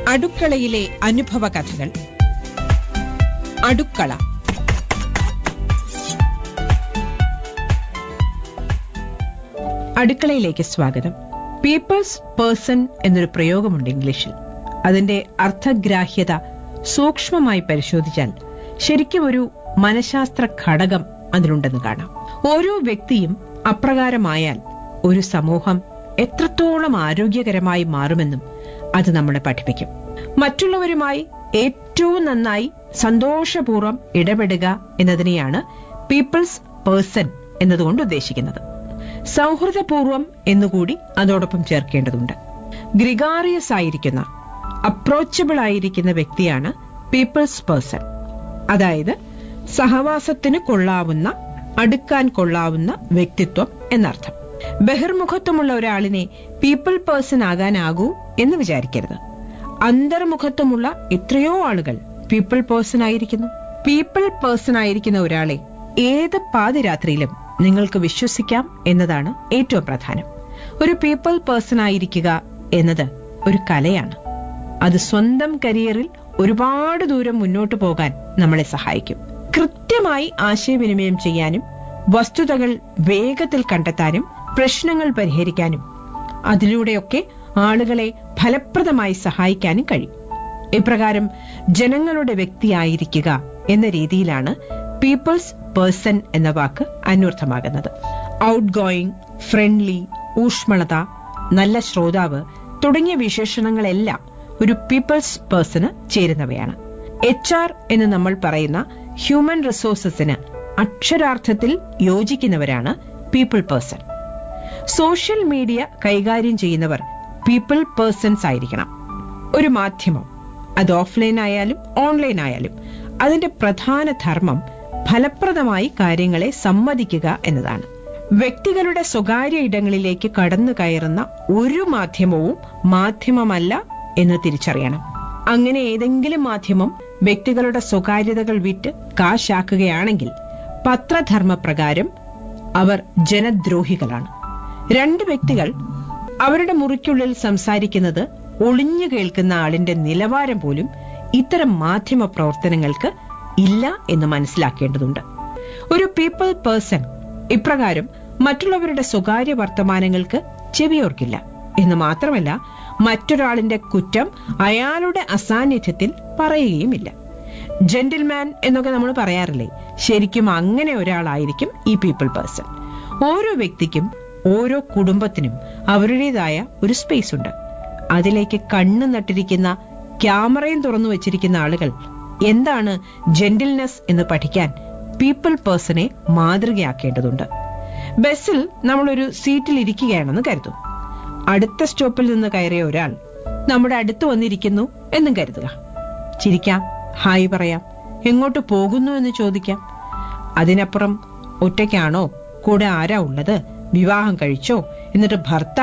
അടുക്കളയിലെ അനുഭവ കഥകൾ അടുക്കള അടുക്കളയിലേക്ക് സ്വാഗതം പീപ്പിൾസ് പേഴ്സൺ എന്നൊരു പ്രയോഗമുണ്ട് ഇംഗ്ലീഷിൽ അതിന്റെ അർത്ഥഗ്രാഹ്യത സൂക്ഷ്മമായി പരിശോധിച്ചാൽ ശരിക്കും ഒരു മനഃശാസ്ത്ര ഘടകം അതിലുണ്ടെന്ന് കാണാം ഓരോ വ്യക്തിയും അപ്രകാരമായാൽ ഒരു സമൂഹം എത്രത്തോളം ആരോഗ്യകരമായി മാറുമെന്നും അത് നമ്മളെ പഠിപ്പിക്കും മറ്റുള്ളവരുമായി ഏറ്റവും നന്നായി സന്തോഷപൂർവ്വം ഇടപെടുക എന്നതിനെയാണ് പീപ്പിൾസ് പേഴ്സൺ എന്നതുകൊണ്ട് ഉദ്ദേശിക്കുന്നത് സൗഹൃദപൂർവം എന്നുകൂടി അതോടൊപ്പം ചേർക്കേണ്ടതുണ്ട് ഗ്രിഗാറിയസ് ആയിരിക്കുന്ന അപ്രോച്ചബിൾ ആയിരിക്കുന്ന വ്യക്തിയാണ് പീപ്പിൾസ് പേഴ്സൺ അതായത് സഹവാസത്തിന് കൊള്ളാവുന്ന അടുക്കാൻ കൊള്ളാവുന്ന വ്യക്തിത്വം എന്നർത്ഥം ബഹിർമുഖത്വമുള്ള ഒരാളിനെ പീപ്പിൾ പേഴ്സൺ ആകാനാകൂ എന്ന് വിചാരിക്കരുത് അന്തർമുഖത്വമുള്ള എത്രയോ ആളുകൾ പീപ്പിൾ പേഴ്സൺ ആയിരിക്കുന്നു പീപ്പിൾ പേഴ്സൺ ആയിരിക്കുന്ന ഒരാളെ ഏത് പാതിരാത്രിയിലും നിങ്ങൾക്ക് വിശ്വസിക്കാം എന്നതാണ് ഏറ്റവും പ്രധാനം ഒരു പീപ്പിൾ പേഴ്സൺ ആയിരിക്കുക എന്നത് ഒരു കലയാണ് അത് സ്വന്തം കരിയറിൽ ഒരുപാട് ദൂരം മുന്നോട്ട് പോകാൻ നമ്മളെ സഹായിക്കും കൃത്യമായി ആശയവിനിമയം ചെയ്യാനും വസ്തുതകൾ വേഗത്തിൽ കണ്ടെത്താനും പ്രശ്നങ്ങൾ പരിഹരിക്കാനും അതിലൂടെയൊക്കെ ആളുകളെ ഫലപ്രദമായി സഹായിക്കാനും കഴിയും ഇപ്രകാരം ജനങ്ങളുടെ വ്യക്തിയായിരിക്കുക എന്ന രീതിയിലാണ് പീപ്പിൾസ് പേഴ്സൺ എന്ന വാക്ക് അന്വർത്ഥമാകുന്നത് ഔട്ട് ഗോയിങ് ഫ്രണ്ട്ലി ഊഷ്മളത നല്ല ശ്രോതാവ് തുടങ്ങിയ വിശേഷണങ്ങളെല്ലാം ഒരു പീപ്പിൾസ് പേഴ്സണ് ചേരുന്നവയാണ് എച്ച് ആർ എന്ന് നമ്മൾ പറയുന്ന ഹ്യൂമൻ റിസോഴ്സസിന് അക്ഷരാർത്ഥത്തിൽ യോജിക്കുന്നവരാണ് പീപ്പിൾ പേഴ്സൺ സോഷ്യൽ മീഡിയ കൈകാര്യം ചെയ്യുന്നവർ പീപ്പിൾ പേഴ്സൺസ് ആയിരിക്കണം ഒരു മാധ്യമം അത് ഓഫ്ലൈൻ ആയാലും ഓൺലൈൻ ആയാലും അതിന്റെ പ്രധാന ധർമ്മം ഫലപ്രദമായി കാര്യങ്ങളെ സമ്മതിക്കുക എന്നതാണ് വ്യക്തികളുടെ സ്വകാര്യ ഇടങ്ങളിലേക്ക് കടന്നു കയറുന്ന ഒരു മാധ്യമവും മാധ്യമമല്ല എന്ന് തിരിച്ചറിയണം അങ്ങനെ ഏതെങ്കിലും മാധ്യമം വ്യക്തികളുടെ സ്വകാര്യതകൾ വിറ്റ് കാശാക്കുകയാണെങ്കിൽ പത്രധർമ്മപ്രകാരം അവർ ജനദ്രോഹികളാണ് രണ്ട് വ്യക്തികൾ അവരുടെ മുറിക്കുള്ളിൽ സംസാരിക്കുന്നത് ഒളിഞ്ഞു കേൾക്കുന്ന ആളിന്റെ നിലവാരം പോലും ഇത്തരം മാധ്യമ പ്രവർത്തനങ്ങൾക്ക് ഇല്ല എന്ന് മനസ്സിലാക്കേണ്ടതുണ്ട് ഒരു പീപ്പിൾ പേഴ്സൺ ഇപ്രകാരം മറ്റുള്ളവരുടെ സ്വകാര്യ വർത്തമാനങ്ങൾക്ക് ചെവിയോർക്കില്ല എന്ന് മാത്രമല്ല മറ്റൊരാളിന്റെ കുറ്റം അയാളുടെ അസാന്നിധ്യത്തിൽ പറയുകയുമില്ല ജെന്റിൽമാൻ എന്നൊക്കെ നമ്മൾ പറയാറില്ലേ ശരിക്കും അങ്ങനെ ഒരാളായിരിക്കും ഈ പീപ്പിൾ പേഴ്സൺ ഓരോ വ്യക്തിക്കും ഓരോ കുടുംബത്തിനും അവരുടേതായ ഒരു സ്പേസ് ഉണ്ട് അതിലേക്ക് കണ്ണു നട്ടിരിക്കുന്ന ക്യാമറയും തുറന്നു വെച്ചിരിക്കുന്ന ആളുകൾ എന്താണ് ജെന്റിൽനെസ് എന്ന് പഠിക്കാൻ പീപ്പിൾ പേഴ്സണെ മാതൃകയാക്കേണ്ടതുണ്ട് ബസ്സിൽ നമ്മളൊരു സീറ്റിൽ ഇരിക്കുകയാണെന്ന് കരുതും അടുത്ത സ്റ്റോപ്പിൽ നിന്ന് കയറിയ ഒരാൾ നമ്മുടെ അടുത്ത് വന്നിരിക്കുന്നു എന്നും കരുതുക ചിരിക്കാം ഹായ് പറയാം എങ്ങോട്ട് പോകുന്നു എന്ന് ചോദിക്കാം അതിനപ്പുറം ഒറ്റയ്ക്കാണോ കൂടെ ആരാ ഉള്ളത് വിവാഹം കഴിച്ചോ എന്നിട്ട് ഭർത്താവ്